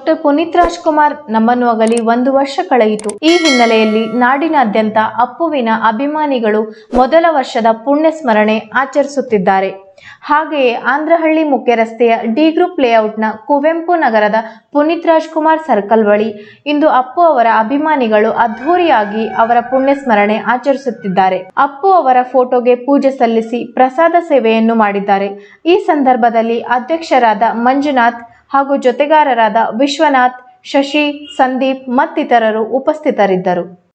doctor Puneeth Rajkumar ನಮ್ಮನ್ನು ಅಗಲಿ ಒಂದು ವರ್ಷ ಕಳೆಯಿತು ಈ ಹಿನ್ನೆಲೆಯಲ್ಲಿ ನಾಡಿನಾದ್ಯಂತ ಅಪ್ಪುವಿನ ಅಭಿಮಾನಿಗಳು ಮೊದಲ ವರ್ಷದ ಪುಣ್ಯ ಸ್ಮರಣೆ ಆಚರಿಸುತ್ತಿದ್ದಾರೆ ಹಾಗೆಯೇ ಆಂಧ್ರಹಳ್ಳಿ ಮುಖ್ಯ ರಸ್ತೆಯ ಡಿ ಗ್ರೂಪ್ ಲೇಔಟ್ನ ಕುವೆಂಪು ನಗರದ ಪುನೀತ್ ರಾಜ್ಕುಮಾರ್ ಸರ್ಕಲ್ ಬಳಿ ಇಂದು ಅಪ್ಪು ಅವರ ಅಭಿಮಾನಿಗಳು ಅದ್ಧೂರಿಯಾಗಿ ಅವರ ಪುಣ್ಯ ಸ್ಮರಣೆ ಆಚರಿಸುತ್ತಿದ್ದಾರೆ ಅಪ್ಪು ಅವರ ಫೋಟೋಗೆ ಪೂಜೆ ಸಲ್ಲಿಸಿ ಪ್ರಸಾದ ಸೇವೆಯನ್ನು ಮಾಡಿದ್ದಾರೆ ಈ ಸಂದರ್ಭದಲ್ಲಿ ಅಧ್ಯಕ್ಷರಾದ ಮಂಜುನಾಥ್ ಹಾಗೂ ಜೊತೆಗಾರರಾದ ವಿಶ್ವನಾಥ್ ಶಶಿ ಸಂದೀಪ್ ಮತ್ತಿತರರು ಉಪಸ್ಥಿತರಿದ್ದರು